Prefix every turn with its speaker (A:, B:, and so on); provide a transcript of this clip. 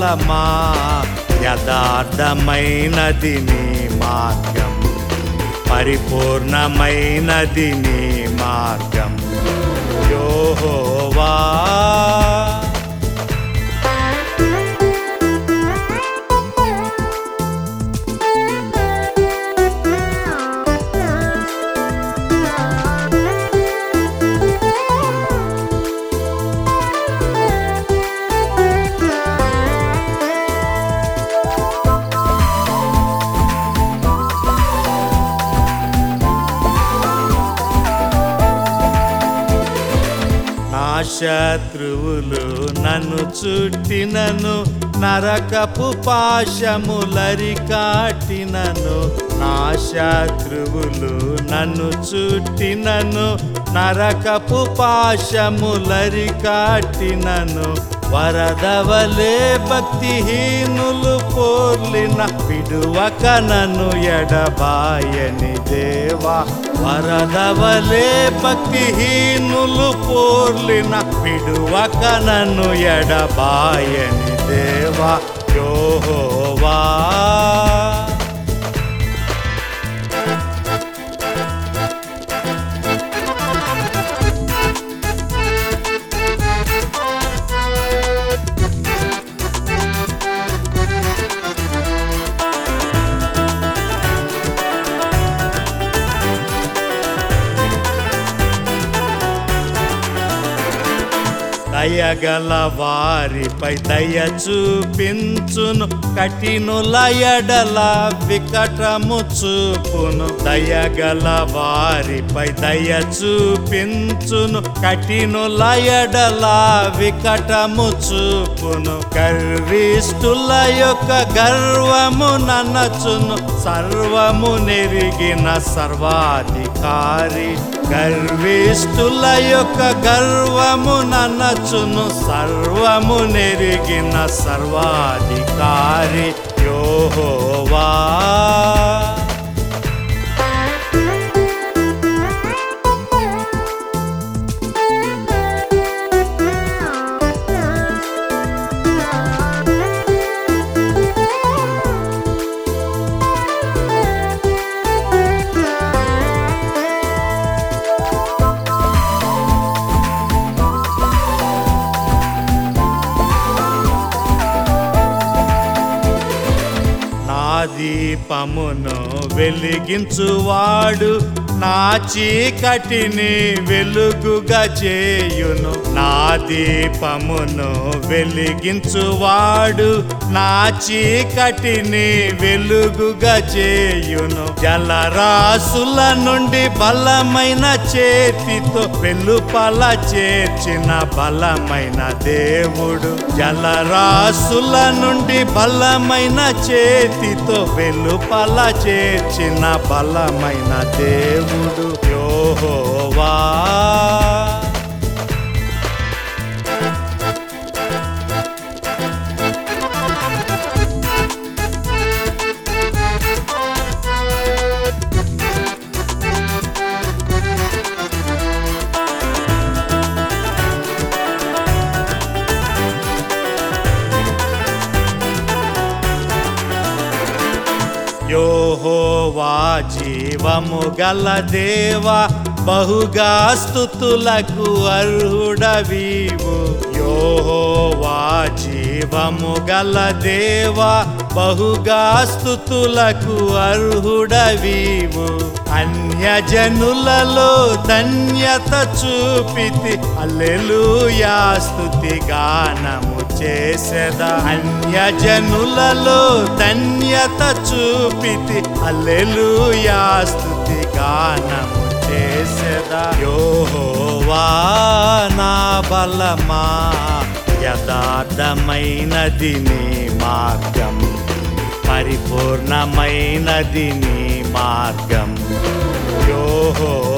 A: బలమా యథార్థమైనది నీ మార్గం పరిపూర్ణమైనది నీ మార్గం యోహోవా నా శత్రువులు నన్ను చుట్టినను నరకపు పాశములరి కాటినను నా శత్రువులు నన్ను చుట్టినను నరకపు పాశములరి కాటినను వరదవలే భక్తిహీనులు పోర్లిన విడువక నన్ను ఎడబాయని దేవా వరదవలే భక్తిహీనులు పోర్లిన విడువక నన్ను ఎడబాయని దేవా యోహోవా దయగల వారిపై దయ చూపించును కఠినుల ఎడల వికటము చూపును దయగల వారిపై దయ చూపించును కఠినుల ఎడల వికటము చూపును గర్విష్ఠుల యొక్క గర్వము ననచును సర్వము నెరిగిన సర్వాధికారి గర్విష్ఠుల యొక్క గర్వము ననచును సర్వము నెరిగిన సర్వాధికారి యోహోవా నా దీపమును వెలిగించువాడు నా చీకటిని వెలుగుగా చేయును నా దీపమును వెలిగించువాడు నా చీకటిని వెలుగుగా చేయును జలరాసుల నుండి బలమైన చేతితో వెలుపల చేర్చిన బలమైన దేవుడు జలరాసుల నుండి బలమైన చేతితో వెలుపల చేర్చిన బలమైన దేవుడు యోహోవా యోహోవా జీవము గల దేవా బహుగా స్థుతులకు అర్హుడవీవు యోహోవా జీవము గల దేవా బహుగా స్థుతులకు అర్హుడవీవు అన్యజనులలో ధన్యత చూపితి అల్లెలుయా స్తుతి గానము చేసెదా అన్యజనులలో ధన్యత చూపితి అల్లెలుయా స్తుతి గానము చేసెదా యోహోవా నా బలమా యథార్థమైనది నీ మార్గం పరిపూర్ణమైనది నీ మార్గం యోహో